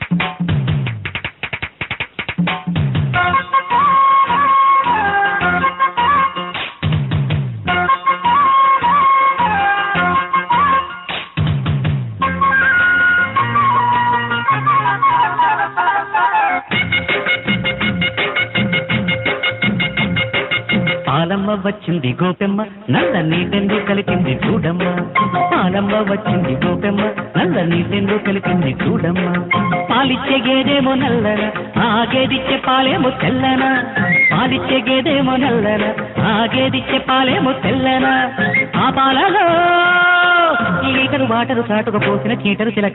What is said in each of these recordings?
పాలమ్మ వచ్చింది గోపెమ్మ నల్ల నీటెందు కలిపింది చూడమ్మ పాలమ్మ వచ్చింది గోపెమ్మ నల్ల నీటెందు కలిపింది చూడమ్మ పాలిచ్చే గేదేమో నల్లన ఆ గేదిచ్చే పాలేమో తెల్లన పాలిచ్చే గేదేమో నల్లన ఆ గేదిచ్చే పాలేమో తెల్లన ఆ పాలలో లీటరు వాటరు చాటుకు పోసిన చీటరు చిలక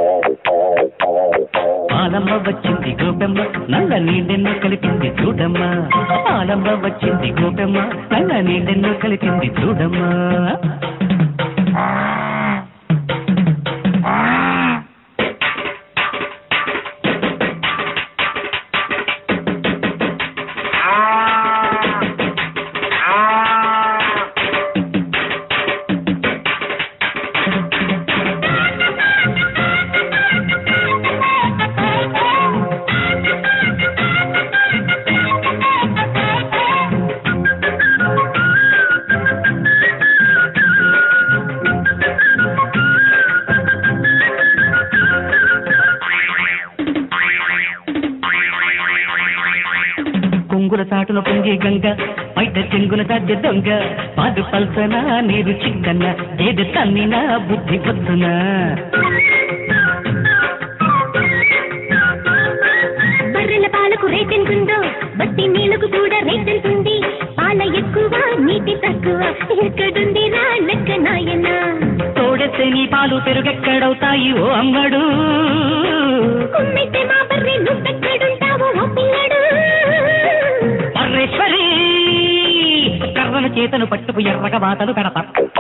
పాలమ్మ వచ్చింది గోపెమ్మ నల్ల నీళ్ళెన్నో కలిపింది చూడమ్మ పాలమ్మ వచ్చింది గోపెమ్మ నల్ల నీళ్ళెన్నో కలిపింది చూడమ్మ కొంగుల చాటున పొంగే గంగ బయట చెంగున తగ్గ దొంగ పాదు పల్సన నీరు చిక్కన ఏది తన్నిన బుద్ధి పొద్దున బర్రెల పాలకు రేటెంతుందో బట్టి నీళ్లకు కూడా రేటెంతుంది పాల ఎక్కువ నీటి తక్కువ ఎక్కడుంది రా లెక్క నాయన తోడెత్తే నీ పాలు పెరుగెక్కడవుతాయి ఓ అమ్మడు కుమ్మితే మా బర్రె నువ్వెక్కడుంటావు ఓ పిల్లడు పర్రేశ్వరి కర్రల చేతను పట్టుకు ఎర్రగ బాతలు కడత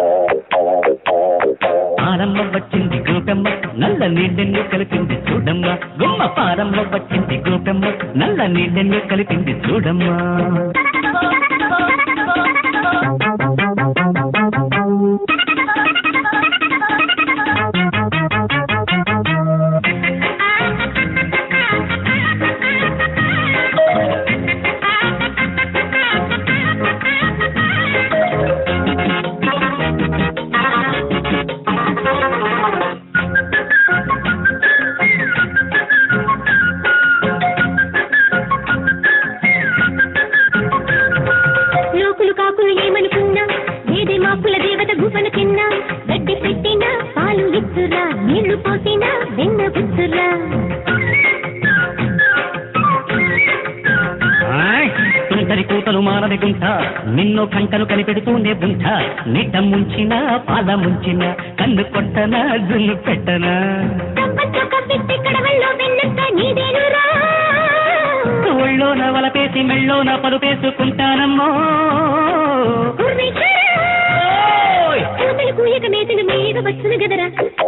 పాలమ్మ వచ్చింది గోపెమ్మ నల్ల నీళ్ళెన్ను కలిపింది చూడమ్మ గుమ్మ పాలమ్మ వచ్చింది గోపెమ్మ నల్ల నీళ్ళెన్ను కలిపింది చూడమ్మ లోకులు కాకులు ఏమనుకున్నా ఏదే మాకుల దేవత గుపన తిన్నా గడ్డి పెట్టినా పాలు ఇస్తురా నీళ్లు పోసినా వెన్న బుద్ధురా తుంటరి కూతలు మానది గుంట నిన్ను కంటలు కనిపెడుతూనే బుంట నిడ్డ ముంచిన పాల ముంచిన కన్ను కొట్టన జున్ను పెట్టనా తప్పచ్చో కప్పిస్తే కడవల్లో వెన్నెత్త నీదేనురా ఒళ్ళోన వలపేసి మెళ్ళోన పలుపేసుకుంటానమ్మో గుర్రేశ్వరా ఓయ్! కూతలు కూయక మేతలు మీద వచ్చును గదరా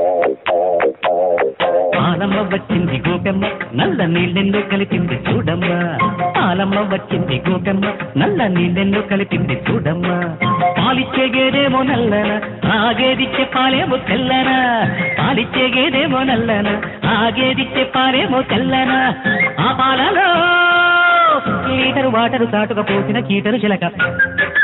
పాలమ్మ వచ్చింది గోపెమ్మ నల్ల నీళ్ళెన్నో కలిపింది చూడమ్మ పాలమ్మ వచ్చింది గోపెమ్మ నల్ల నీళ్ళెన్నో కలిపింది చూడమ్మ పాలిచ్చే గేదేమో నల్లన ఆగేదిచ్చే పాలేమో తెల్లన పాలిచ్చే గేదేమో నల్లన ఆగేదిచ్చే పాలేమో తెల్లన ఆ పాలలో లీటరు వాటరు చాటుక పోసిన చీటరు చిలక